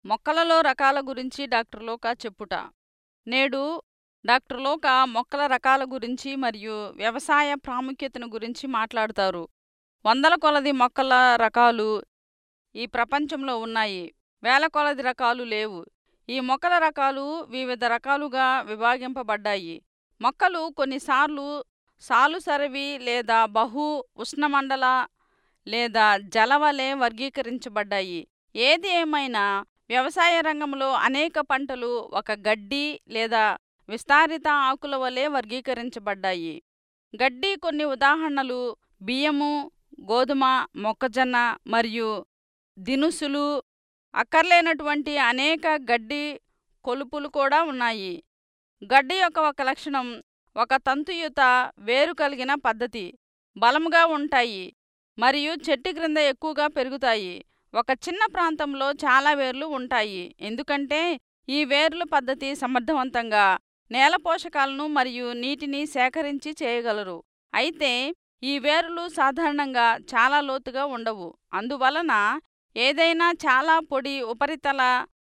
మొక్కలలో రకాల గురించి డాక్టర్ లోకా చెప్పుట నేడు డాక్టర్ లోకా మొక్కల రకాల గురించి మరియు వ్యవసాయ ప్రాముఖ్యతను గురించి మాట్లాడుతారు వందల కొలది మొక్కల రకాలు ఈ ప్రపంచంలో ఉన్నాయి వేల కొలది రకాలు లేవు ఈ మొక్కల రకాలు వివిధ రకాలుగా విభాగింపబడ్డాయి మొక్కలు కొన్నిసార్లు సాలుసరవి లేదా బహు ఉష్ణమండల లేదా జలవలే వర్గీకరించబడ్డాయి ఏది ఏమైనా వ్యవసాయ రంగంలో అనేక పంటలు ఒక గడ్డి లేదా విస్తారిత ఆకుల వలె వర్గీకరించబడ్డాయి గడ్డి కొన్ని ఉదాహరణలు బియ్యము గోధుమ మొక్కజొన్న మరియు దినుసులు అక్కర్లేనటువంటి అనేక గడ్డి కొలుపులు కూడా ఉన్నాయి గడ్డి యొక్క ఒక లక్షణం ఒక తంతుయుత వేరు కలిగిన పద్ధతి బలముగా ఉంటాయి మరియు చెట్టు క్రింద ఎక్కువగా పెరుగుతాయి ఒక చిన్న ప్రాంతంలో చాలా వేర్లు ఉంటాయి ఎందుకంటే ఈ వేర్లు పద్ధతి సమర్థవంతంగా నేల పోషకాలను మరియు నీటిని సేకరించి చేయగలరు అయితే ఈ వేర్లు సాధారణంగా చాలా లోతుగా ఉండవు అందువలన ఏదైనా చాలా పొడి ఉపరితల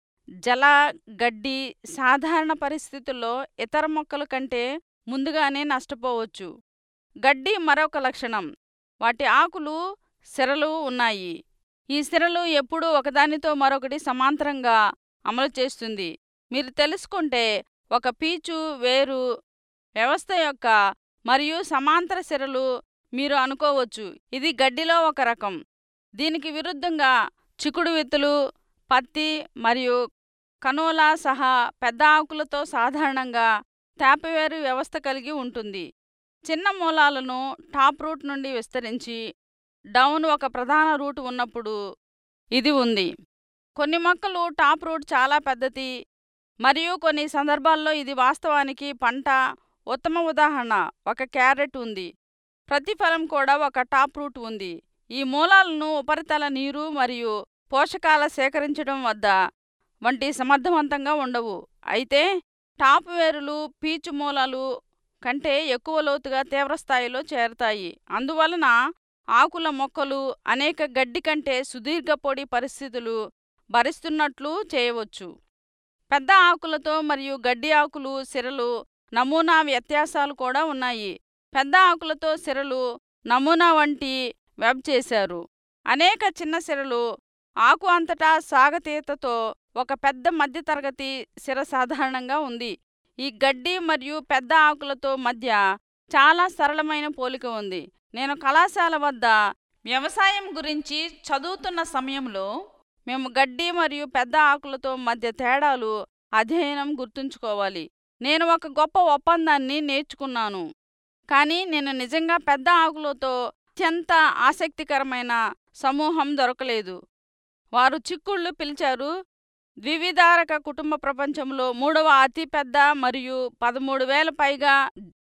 జల గడ్డి సాధారణ పరిస్థితుల్లో ఇతర మొక్కల కంటే ముందుగానే నష్టపోవచ్చు గడ్డి మరొక లక్షణం వాటి ఆకులు సిరలు ఉన్నాయి ఈ సిరలు ఎప్పుడూ ఒకదానితో మరొకటి సమాంతరంగా అమలు చేస్తుంది మీరు తెలుసుకుంటే ఒక పీచు వేరు వ్యవస్థ యొక్క మరియు సమాంతర సిరలు మీరు అనుకోవచ్చు ఇది గడ్డిలో ఒక రకం దీనికి విరుద్ధంగా చిక్కుడు విత్తులు పత్తి మరియు కనోలా సహా పెద్ద ఆకులతో సాధారణంగా తేపవేరు వ్యవస్థ కలిగి ఉంటుంది చిన్న మూలాలను టాప్ రూట్ నుండి విస్తరించి డౌన్ ఒక ప్రధాన రూట్ ఉన్నప్పుడు ఇది ఉంది కొన్ని మొక్కలు టాప్ రూట్ చాలా పెద్దది మరియు కొన్ని సందర్భాల్లో ఇది వాస్తవానికి పంట ఉత్తమ ఉదాహరణ ఒక క్యారెట్ ఉంది ప్రతిఫలం కూడా ఒక టాప్ రూట్ ఉంది ఈ మూలాలను ఉపరితల నీరు మరియు పోషకాల సేకరించడం వద్ద వంటి సమర్థవంతంగా ఉండవు అయితే టాప్ వేరులు పీచు మూలాలు కంటే ఎక్కువ లోతుగా తీవ్రస్థాయిలో చేరతాయి అందువలన ఆకుల మొక్కలు అనేక గడ్డి కంటే సుదీర్ఘ పొడి పరిస్థితులు భరిస్తున్నట్లు చేయవచ్చు పెద్ద ఆకులతో మరియు గడ్డి ఆకులు సిరలు నమూనా వ్యత్యాసాలు కూడా ఉన్నాయి పెద్ద ఆకులతో సిరలు నమూనా వంటి వెబ్ చేశారు అనేక చిన్న సిరలు ఆకు అంతటా సాగతీతతో ఒక పెద్ద మధ్యతరగతి సిర సాధారణంగా ఉంది ఈ గడ్డి మరియు పెద్ద ఆకులతో మధ్య చాలా సరళమైన పోలిక ఉంది నేను కళాశాల వద్ద వ్యవసాయం గురించి చదువుతున్న సమయంలో మేము గడ్డి మరియు పెద్ద ఆకులతో మధ్య తేడాలు అధ్యయనం గుర్తుంచుకోవాలి నేను ఒక గొప్ప ఒప్పందాన్ని నేర్చుకున్నాను కానీ నేను నిజంగా పెద్ద ఆకులతో అత్యంత ఆసక్తికరమైన సమూహం దొరకలేదు వారు చిక్కుళ్ళు పిలిచారు ద్వివిధారక కుటుంబ ప్రపంచంలో మూడవ అతిపెద్ద మరియు పదమూడు వేల పైగా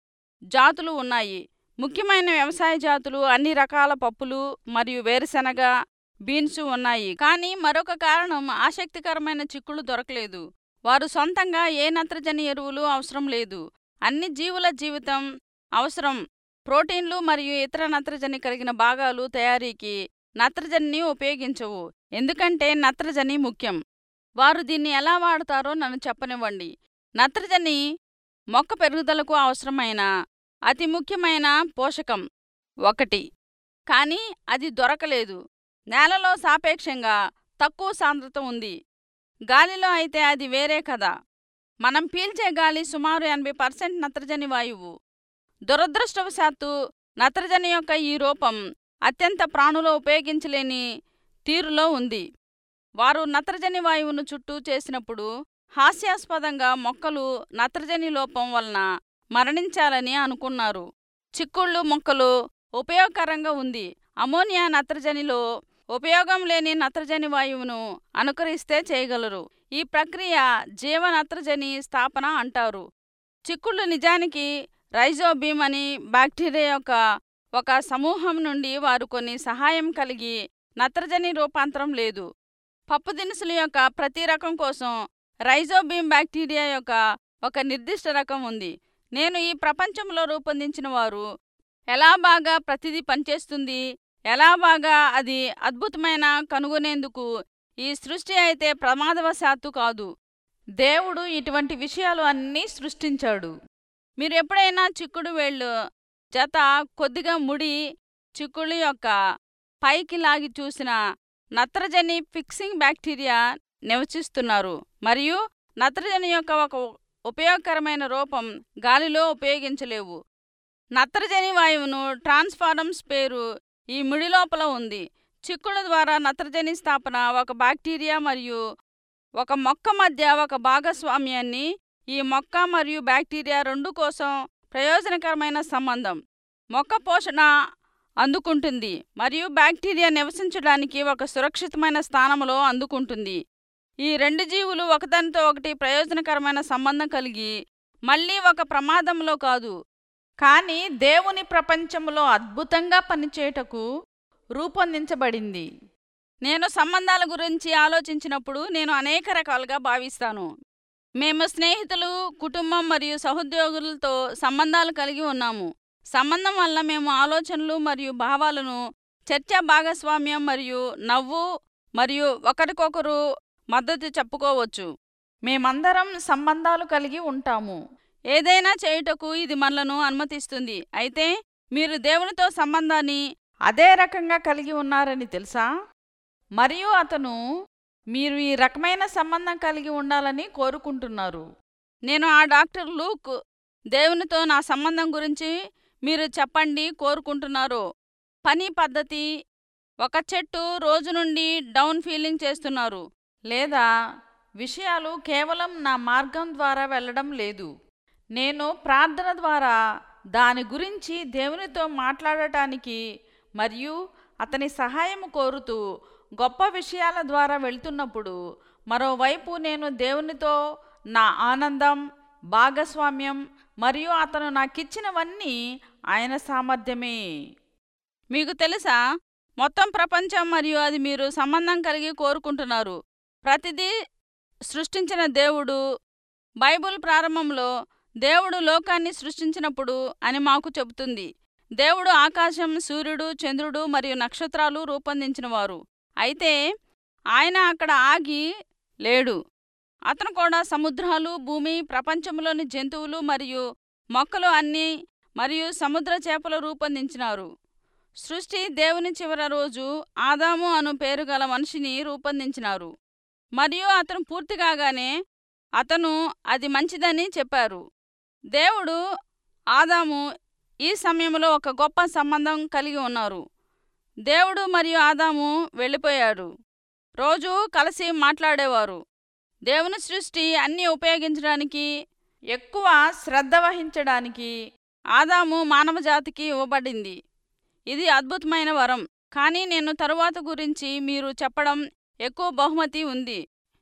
జాతులు ఉన్నాయి ముఖ్యమైన వ్యవసాయ జాతులు అన్ని రకాల పప్పులు మరియు వేరుశెనగ బీన్స్ ఉన్నాయి కానీ మరొక కారణం ఆసక్తికరమైన చిక్కుళ్ళు దొరకలేదు వారు సొంతంగా ఏ నత్రజని ఎరువులు అవసరం లేదు అన్ని జీవుల జీవితం అవసరం ప్రోటీన్లు మరియు ఇతర నత్రజని కలిగిన భాగాలు తయారీకి నత్రజనిని ఉపయోగించవు ఎందుకంటే నత్రజని ముఖ్యం వారు దీన్ని ఎలా వాడతారో నన్ను చెప్పనివ్వండి నత్రజని మొక్క పెరుగుదలకు అవసరమైన అతి ముఖ్యమైన పోషకం ఒకటి కానీ అది దొరకలేదు నేలలో సాపేక్షంగా తక్కువ సాంద్రత ఉంది గాలిలో అయితే అది వేరే కదా మనం పీల్చే గాలి సుమారు ఎనభై పర్సెంట్ నత్రజని వాయువు దురదృష్టవశాత్తు నత్రజని యొక్క ఈ రూపం అత్యంత ప్రాణులో ఉపయోగించలేని తీరులో ఉంది వారు నత్రజని వాయువును చుట్టూ చేసినప్పుడు హాస్యాస్పదంగా మొక్కలు నత్రజని లోపం వలన మరణించాలని అనుకున్నారు చిక్కుళ్ళు మొక్కలు ఉపయోగకరంగా ఉంది అమోనియా నత్రజనిలో ఉపయోగం లేని నత్రజని వాయువును అనుకరిస్తే చేయగలరు ఈ ప్రక్రియ జీవ నత్రజని స్థాపన అంటారు చిక్కుళ్ళు నిజానికి రైజోబీమ్ అని బ్యాక్టీరియా యొక్క ఒక సమూహం నుండి వారు కొన్ని సహాయం కలిగి నత్రజని రూపాంతరం లేదు పప్పు దినుసుల యొక్క ప్రతి రకం కోసం రైజోబీమ్ బ్యాక్టీరియా యొక్క ఒక నిర్దిష్ట రకం ఉంది నేను ఈ ప్రపంచంలో రూపొందించిన వారు ఎలా బాగా ప్రతిదీ పనిచేస్తుంది ఎలా బాగా అది అద్భుతమైన కనుగొనేందుకు ఈ సృష్టి అయితే ప్రమాదవశాత్తు కాదు దేవుడు ఇటువంటి విషయాలు అన్నీ సృష్టించాడు మీరు ఎప్పుడైనా చిక్కుడు వేళ్ళు జత కొద్దిగా ముడి చిక్కుడు యొక్క పైకి లాగి చూసిన నత్రజని ఫిక్సింగ్ బ్యాక్టీరియా నివసిస్తున్నారు మరియు నత్రజని యొక్క ఒక ఉపయోగకరమైన రూపం గాలిలో ఉపయోగించలేవు నత్రజని వాయువును ట్రాన్స్ఫారమ్స్ పేరు ఈ ముడి లోపల ఉంది చిక్కుడు ద్వారా నత్రజని స్థాపన ఒక బ్యాక్టీరియా మరియు ఒక మొక్క మధ్య ఒక భాగస్వామ్యాన్ని ఈ మొక్క మరియు బ్యాక్టీరియా రెండు కోసం ప్రయోజనకరమైన సంబంధం మొక్క పోషణ అందుకుంటుంది మరియు బ్యాక్టీరియా నివసించడానికి ఒక సురక్షితమైన స్థానంలో అందుకుంటుంది ఈ రెండు జీవులు ఒకదానితో ఒకటి ప్రయోజనకరమైన సంబంధం కలిగి మళ్ళీ ఒక ప్రమాదంలో కాదు కానీ దేవుని ప్రపంచంలో అద్భుతంగా పనిచేయటకు రూపొందించబడింది నేను సంబంధాల గురించి ఆలోచించినప్పుడు నేను అనేక రకాలుగా భావిస్తాను మేము స్నేహితులు కుటుంబం మరియు సహోద్యోగులతో సంబంధాలు కలిగి ఉన్నాము సంబంధం వల్ల మేము ఆలోచనలు మరియు భావాలను చర్చా భాగస్వామ్యం మరియు నవ్వు మరియు ఒకరికొకరు మద్దతు చెప్పుకోవచ్చు మేమందరం సంబంధాలు కలిగి ఉంటాము ఏదైనా చేయుటకు ఇది మనలను అనుమతిస్తుంది అయితే మీరు దేవునితో సంబంధాన్ని అదే రకంగా కలిగి ఉన్నారని తెలుసా మరియు అతను మీరు ఈ రకమైన సంబంధం కలిగి ఉండాలని కోరుకుంటున్నారు నేను ఆ డాక్టర్ లూక్ దేవునితో నా సంబంధం గురించి మీరు చెప్పండి కోరుకుంటున్నారు పని పద్ధతి ఒక చెట్టు రోజు నుండి డౌన్ ఫీలింగ్ చేస్తున్నారు లేదా విషయాలు కేవలం నా మార్గం ద్వారా వెళ్ళడం లేదు నేను ప్రార్థన ద్వారా దాని గురించి దేవునితో మాట్లాడటానికి మరియు అతని సహాయం కోరుతూ గొప్ప విషయాల ద్వారా వెళ్తున్నప్పుడు మరోవైపు నేను దేవునితో నా ఆనందం భాగస్వామ్యం మరియు అతను నాకిచ్చినవన్నీ ఆయన సామర్థ్యమే మీకు తెలుసా మొత్తం ప్రపంచం మరియు అది మీరు సంబంధం కలిగి కోరుకుంటున్నారు ప్రతిదీ సృష్టించిన దేవుడు బైబుల్ ప్రారంభంలో దేవుడు లోకాన్ని సృష్టించినప్పుడు అని మాకు చెబుతుంది దేవుడు ఆకాశం సూర్యుడు చంద్రుడు మరియు నక్షత్రాలు రూపొందించినవారు అయితే ఆయన అక్కడ ఆగి లేడు అతను కూడా సముద్రాలు భూమి ప్రపంచంలోని జంతువులు మరియు మొక్కలు అన్నీ మరియు సముద్ర చేపలు రూపొందించినారు సృష్టి దేవుని చివర రోజు ఆదాము అను పేరు గల మనిషిని రూపొందించినారు మరియు అతను పూర్తి కాగానే అతను అది మంచిదని చెప్పారు దేవుడు ఆదాము ఈ సమయంలో ఒక గొప్ప సంబంధం కలిగి ఉన్నారు దేవుడు మరియు ఆదాము వెళ్ళిపోయారు రోజు కలిసి మాట్లాడేవారు దేవుని సృష్టి అన్నీ ఉపయోగించడానికి ఎక్కువ శ్రద్ధ వహించడానికి ఆదాము మానవజాతికి ఇవ్వబడింది ఇది అద్భుతమైన వరం కానీ నేను తరువాత గురించి మీరు చెప్పడం ఎక్కువ బహుమతి ఉంది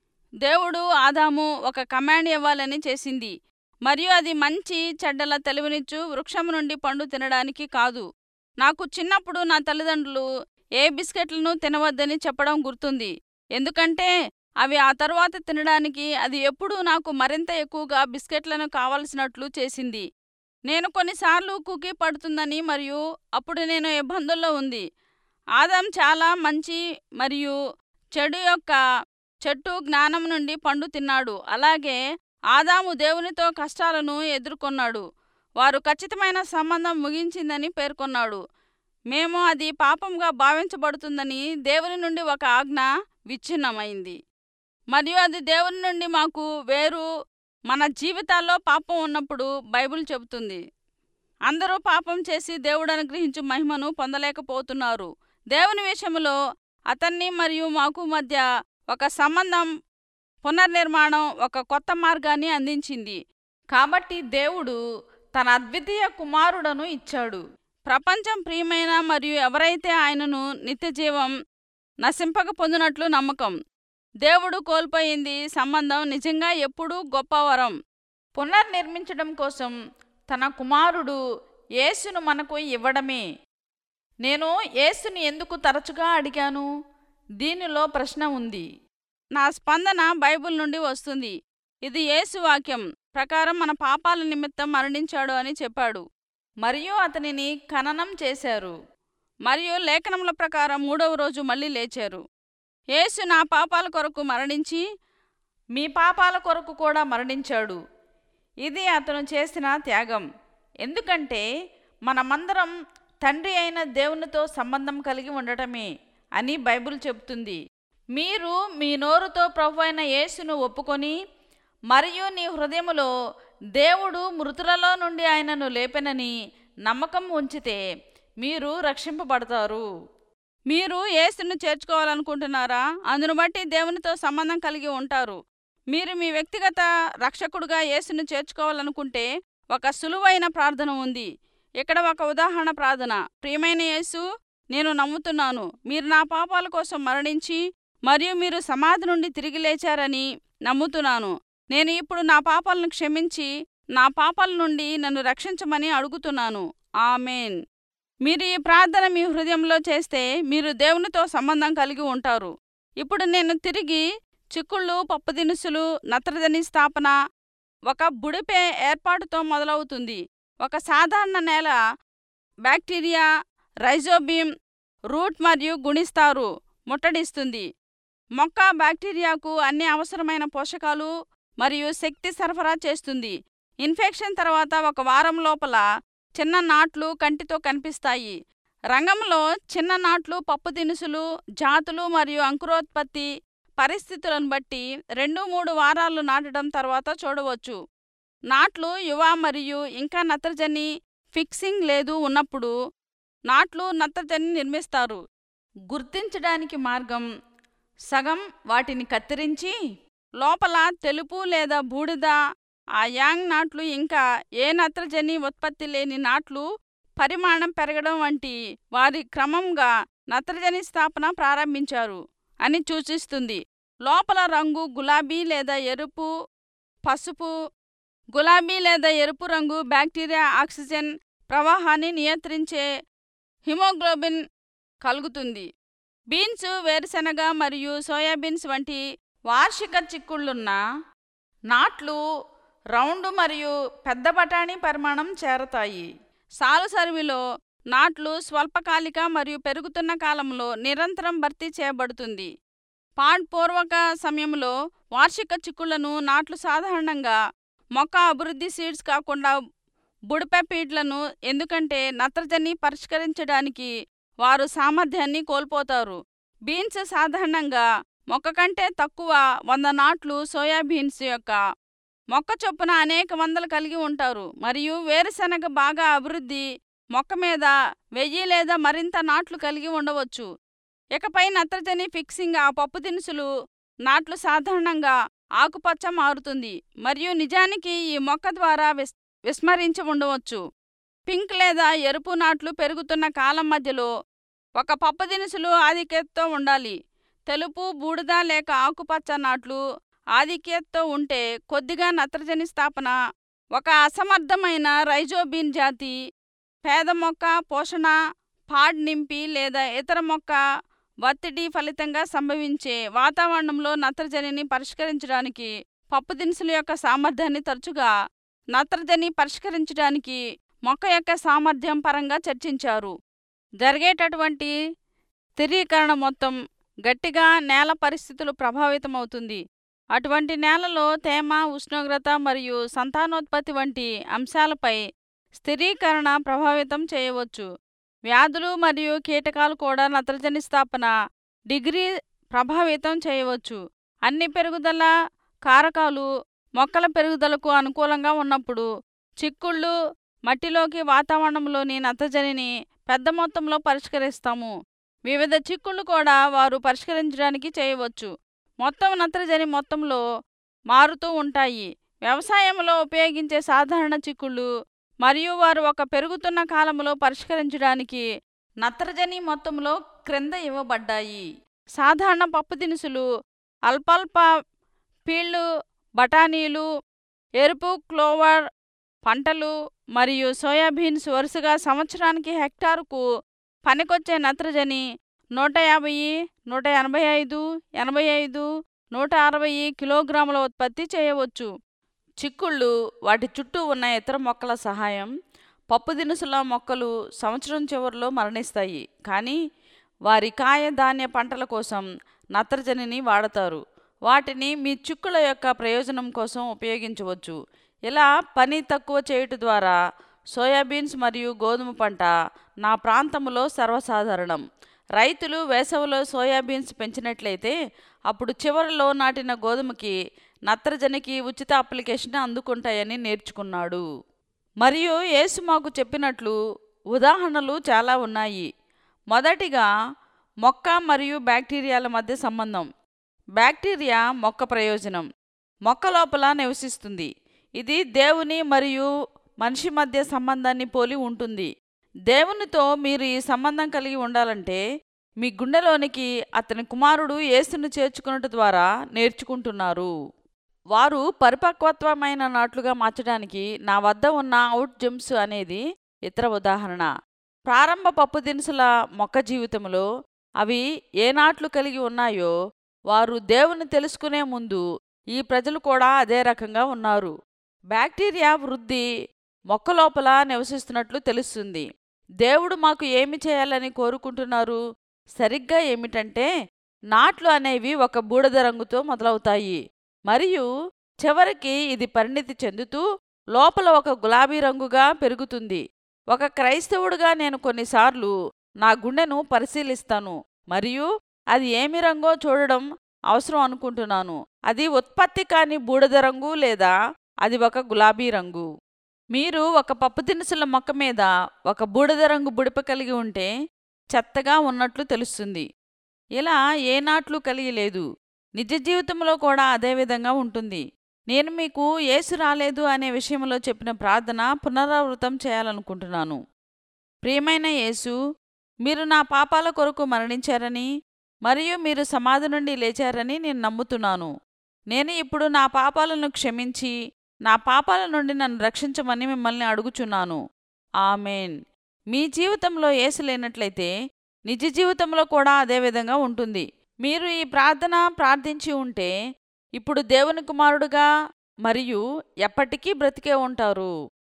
దేవుడు ఆదాము ఒక కమాండ్ ఇవ్వాలని చేసింది మరియు అది మంచి చెడ్డల తెలివినిచ్చు వృక్షం నుండి పండు తినడానికి కాదు నాకు చిన్నప్పుడు నా తల్లిదండ్రులు ఏ బిస్కెట్లను తినవద్దని చెప్పడం గుర్తుంది ఎందుకంటే అవి ఆ తరువాత తినడానికి అది ఎప్పుడూ నాకు మరింత ఎక్కువగా బిస్కెట్లను కావలసినట్లు చేసింది నేను కొన్నిసార్లు కుకీ పడుతుందని మరియు అప్పుడు నేను ఇబ్బందుల్లో ఉంది ఆదాం చాలా మంచి మరియు చెడు యొక్క చెట్టు జ్ఞానం నుండి పండు తిన్నాడు అలాగే ఆదాము దేవునితో కష్టాలను ఎదుర్కొన్నాడు వారు ఖచ్చితమైన సంబంధం ముగించిందని పేర్కొన్నాడు మేము అది పాపంగా భావించబడుతుందని దేవుని నుండి ఒక ఆజ్ఞ విచ్ఛిన్నమైంది మరియు అది దేవుని నుండి మాకు వేరు మన జీవితాల్లో పాపం ఉన్నప్పుడు బైబిల్ చెబుతుంది అందరూ పాపం చేసి దేవుడు అనుగ్రహించు మహిమను పొందలేకపోతున్నారు దేవుని విషయంలో అతన్ని మరియు మాకు మధ్య ఒక సంబంధం పునర్నిర్మాణం ఒక కొత్త మార్గాన్ని అందించింది కాబట్టి దేవుడు తన అద్వితీయ కుమారుడను ఇచ్చాడు ప్రపంచం ప్రియమైన మరియు ఎవరైతే ఆయనను నిత్యజీవం నశింపక పొందినట్లు నమ్మకం దేవుడు కోల్పోయింది సంబంధం నిజంగా ఎప్పుడూ గొప్ప వరం పునర్నిర్మించడం కోసం తన కుమారుడు యేసును మనకు ఇవ్వడమే నేను యేసుని ఎందుకు తరచుగా అడిగాను దీనిలో ప్రశ్న ఉంది నా స్పందన బైబిల్ నుండి వస్తుంది ఇది యేసు వాక్యం ప్రకారం మన పాపాల నిమిత్తం మరణించాడు అని చెప్పాడు మరియు అతనిని ఖననం చేశారు మరియు లేఖనముల ప్రకారం మూడవ రోజు మళ్ళీ లేచారు యేసు నా పాపాల కొరకు మరణించి మీ పాపాల కొరకు కూడా మరణించాడు ఇది అతను చేసిన త్యాగం ఎందుకంటే మనమందరం తండ్రి అయిన దేవునితో సంబంధం కలిగి ఉండటమే అని బైబిల్ చెబుతుంది మీరు మీ నోరుతో ప్రభు అయిన యేసును ఒప్పుకొని మరియు నీ హృదయములో దేవుడు మృతులలో నుండి ఆయనను లేపెనని నమ్మకం ఉంచితే మీరు రక్షింపబడతారు మీరు యేసును చేర్చుకోవాలనుకుంటున్నారా అందును బట్టి దేవునితో సంబంధం కలిగి ఉంటారు మీరు మీ వ్యక్తిగత రక్షకుడుగా యేసును చేర్చుకోవాలనుకుంటే ఒక సులువైన ప్రార్థన ఉంది ఇక్కడ ఒక ఉదాహరణ ప్రార్థన ప్రియమైన యేసు నేను నమ్ముతున్నాను మీరు నా పాపాల కోసం మరణించి మరియు మీరు సమాధి నుండి తిరిగి లేచారని నమ్ముతున్నాను నేను ఇప్పుడు నా పాపాలను క్షమించి నా పాపాల నుండి నన్ను రక్షించమని అడుగుతున్నాను ఆమెన్ మీరు ఈ ప్రార్థన మీ హృదయంలో చేస్తే మీరు దేవునితో సంబంధం కలిగి ఉంటారు ఇప్పుడు నేను తిరిగి చిక్కుళ్ళు పప్పు దినుసులు నత్రజని స్థాపన ఒక బుడిపే ఏర్పాటుతో మొదలవుతుంది ఒక సాధారణ నేల బ్యాక్టీరియా రైజోబియం రూట్ మరియు గుణిస్తారు ముట్టడిస్తుంది మొక్క బ్యాక్టీరియాకు అన్ని అవసరమైన పోషకాలు మరియు శక్తి సరఫరా చేస్తుంది ఇన్ఫెక్షన్ తర్వాత ఒక వారం లోపల చిన్న నాట్లు కంటితో కనిపిస్తాయి రంగంలో చిన్న నాట్లు పప్పు దినుసులు జాతులు మరియు అంకురోత్పత్తి పరిస్థితులను బట్టి రెండు మూడు వారాలు నాటడం తర్వాత చూడవచ్చు నాట్లు యువ మరియు ఇంకా నత్రజని ఫిక్సింగ్ లేదు ఉన్నప్పుడు నాట్లు నత్రజని నిర్మిస్తారు గుర్తించడానికి మార్గం సగం వాటిని కత్తిరించి లోపల తెలుపు లేదా బూడిద ఆ యాంగ్ నాట్లు ఇంకా ఏ నత్రజని ఉత్పత్తి లేని నాట్లు పరిమాణం పెరగడం వంటి వారి క్రమంగా నత్రజని స్థాపన ప్రారంభించారు అని సూచిస్తుంది లోపల రంగు గులాబీ లేదా ఎరుపు పసుపు గులాబీ లేదా ఎరుపు రంగు బ్యాక్టీరియా ఆక్సిజన్ ప్రవాహాన్ని నియంత్రించే హిమోగ్లోబిన్ కలుగుతుంది బీన్స్ వేరుశెనగ మరియు సోయాబీన్స్ వంటి వార్షిక చిక్కుళ్ళున్న నాట్లు రౌండ్ మరియు పెద్ద బఠానీ పరిమాణం చేరతాయి సాలుసరివిలో నాట్లు స్వల్పకాలిక మరియు పెరుగుతున్న కాలంలో నిరంతరం భర్తీ చేయబడుతుంది పాడ్ పూర్వక సమయంలో వార్షిక చిక్కుళ్లను నాట్లు సాధారణంగా మొక్క అభివృద్ధి సీడ్స్ కాకుండా బుడపెపీడ్లను ఎందుకంటే నత్రజని పరిష్కరించడానికి వారు సామర్థ్యాన్ని కోల్పోతారు బీన్స్ సాధారణంగా మొక్క కంటే తక్కువ వంద నాట్లు సోయాబీన్స్ యొక్క మొక్క చొప్పున అనేక వందలు కలిగి ఉంటారు మరియు వేరుశెనగ బాగా అభివృద్ధి మొక్క మీద వెయ్యి లేదా మరింత నాట్లు కలిగి ఉండవచ్చు ఇకపై నత్రజని ఫిక్సింగ్ ఆ పప్పు దినుసులు నాట్లు సాధారణంగా ఆకుపచ్చ మారుతుంది మరియు నిజానికి ఈ మొక్క ద్వారా విస్ విస్మరించి ఉండవచ్చు పింక్ లేదా ఎరుపు నాట్లు పెరుగుతున్న కాలం మధ్యలో ఒక పప్పు దినుసులు ఆధిక్యతతో ఉండాలి తెలుపు బూడిద లేక ఆకుపచ్చ నాట్లు ఆధిక్యతతో ఉంటే కొద్దిగా నత్రజని స్థాపన ఒక అసమర్థమైన రైజోబీన్ జాతి పేద మొక్క పోషణ పాడ్ నింపి లేదా ఇతర మొక్క ఒత్తిడి ఫలితంగా సంభవించే వాతావరణంలో నత్రజనిని పరిష్కరించడానికి పప్పు దినుసుల యొక్క సామర్థ్యాన్ని తరచుగా నత్రజని పరిష్కరించడానికి మొక్క యొక్క సామర్థ్యం పరంగా చర్చించారు జరిగేటటువంటి స్థిరీకరణ మొత్తం గట్టిగా నేల పరిస్థితులు ప్రభావితమవుతుంది అటువంటి నేలలో తేమ ఉష్ణోగ్రత మరియు సంతానోత్పత్తి వంటి అంశాలపై స్థిరీకరణ ప్రభావితం చేయవచ్చు వ్యాధులు మరియు కీటకాలు కూడా నత్రజని స్థాపన డిగ్రీ ప్రభావితం చేయవచ్చు అన్ని పెరుగుదల కారకాలు మొక్కల పెరుగుదలకు అనుకూలంగా ఉన్నప్పుడు చిక్కుళ్ళు మట్టిలోకి వాతావరణంలోని నత్రజనిని పెద్ద మొత్తంలో పరిష్కరిస్తాము వివిధ చిక్కుళ్ళు కూడా వారు పరిష్కరించడానికి చేయవచ్చు మొత్తం నత్రజని మొత్తంలో మారుతూ ఉంటాయి వ్యవసాయంలో ఉపయోగించే సాధారణ చిక్కుళ్ళు మరియు వారు ఒక పెరుగుతున్న కాలంలో పరిష్కరించడానికి నత్రజని మొత్తంలో క్రింద ఇవ్వబడ్డాయి సాధారణ పప్పు దినుసులు అల్పల్ప పీళ్ళు బఠానీలు ఎరుపు క్లోవర్ పంటలు మరియు సోయాబీన్స్ వరుసగా సంవత్సరానికి హెక్టారుకు పనికొచ్చే నత్రజని నూట యాభై నూట ఎనభై ఐదు ఎనభై ఐదు నూట అరవై కిలోగ్రాముల ఉత్పత్తి చేయవచ్చు చిక్కుళ్ళు వాటి చుట్టూ ఉన్న ఇతర మొక్కల సహాయం పప్పు దినుసుల మొక్కలు సంవత్సరం చివరిలో మరణిస్తాయి కానీ వారి కాయ ధాన్య పంటల కోసం నత్రజనిని వాడతారు వాటిని మీ చిక్కుల యొక్క ప్రయోజనం కోసం ఉపయోగించవచ్చు ఇలా పని తక్కువ చేయుట ద్వారా సోయాబీన్స్ మరియు గోధుమ పంట నా ప్రాంతంలో సర్వసాధారణం రైతులు వేసవిలో సోయాబీన్స్ పెంచినట్లయితే అప్పుడు చివరిలో నాటిన గోధుమకి నత్రజనికి ఉచిత అప్లికేషన్ అందుకుంటాయని నేర్చుకున్నాడు మరియు యేసు మాకు చెప్పినట్లు ఉదాహరణలు చాలా ఉన్నాయి మొదటిగా మొక్క మరియు బ్యాక్టీరియాల మధ్య సంబంధం బ్యాక్టీరియా మొక్క ప్రయోజనం మొక్క లోపల నివసిస్తుంది ఇది దేవుని మరియు మనిషి మధ్య సంబంధాన్ని పోలి ఉంటుంది దేవునితో మీరు ఈ సంబంధం కలిగి ఉండాలంటే మీ గుండెలోనికి అతని కుమారుడు యేసును చేర్చుకున్నట్టు ద్వారా నేర్చుకుంటున్నారు వారు పరిపక్వత్వమైన నాట్లుగా మార్చడానికి నా వద్ద ఉన్న అవుట్ జంప్స్ అనేది ఇతర ఉదాహరణ ప్రారంభ పప్పు దినుసుల మొక్క జీవితంలో అవి ఏ నాట్లు కలిగి ఉన్నాయో వారు దేవుని తెలుసుకునే ముందు ఈ ప్రజలు కూడా అదే రకంగా ఉన్నారు బ్యాక్టీరియా వృద్ధి మొక్క లోపల నివసిస్తున్నట్లు తెలుస్తుంది దేవుడు మాకు ఏమి చేయాలని కోరుకుంటున్నారు సరిగ్గా ఏమిటంటే నాట్లు అనేవి ఒక బూడిద రంగుతో మొదలవుతాయి మరియు చివరికి ఇది పరిణితి చెందుతూ లోపల ఒక గులాబీ రంగుగా పెరుగుతుంది ఒక క్రైస్తవుడుగా నేను కొన్నిసార్లు నా గుండెను పరిశీలిస్తాను మరియు అది ఏమి రంగో చూడడం అవసరం అనుకుంటున్నాను అది ఉత్పత్తి కాని బూడిద రంగు లేదా అది ఒక గులాబీ రంగు మీరు ఒక పప్పు దినుసుల మొక్క మీద ఒక బూడిద రంగు బుడిప కలిగి ఉంటే చెత్తగా ఉన్నట్లు తెలుస్తుంది ఇలా ఏ నాట్లు కలిగి లేదు నిజ జీవితంలో కూడా అదే విధంగా ఉంటుంది నేను మీకు ఏసు రాలేదు అనే విషయంలో చెప్పిన ప్రార్థన పునరావృతం చేయాలనుకుంటున్నాను ప్రియమైన యేసు మీరు నా పాపాల కొరకు మరణించారని మరియు మీరు సమాధి నుండి లేచారని నేను నమ్ముతున్నాను నేను ఇప్పుడు నా పాపాలను క్షమించి నా పాపాల నుండి నన్ను రక్షించమని మిమ్మల్ని అడుగుచున్నాను ఆమెన్ మీ జీవితంలో ఏసు లేనట్లయితే నిజ జీవితంలో కూడా అదే విధంగా ఉంటుంది మీరు ఈ ప్రార్థన ప్రార్థించి ఉంటే ఇప్పుడు దేవుని కుమారుడుగా మరియు ఎప్పటికీ బ్రతికే ఉంటారు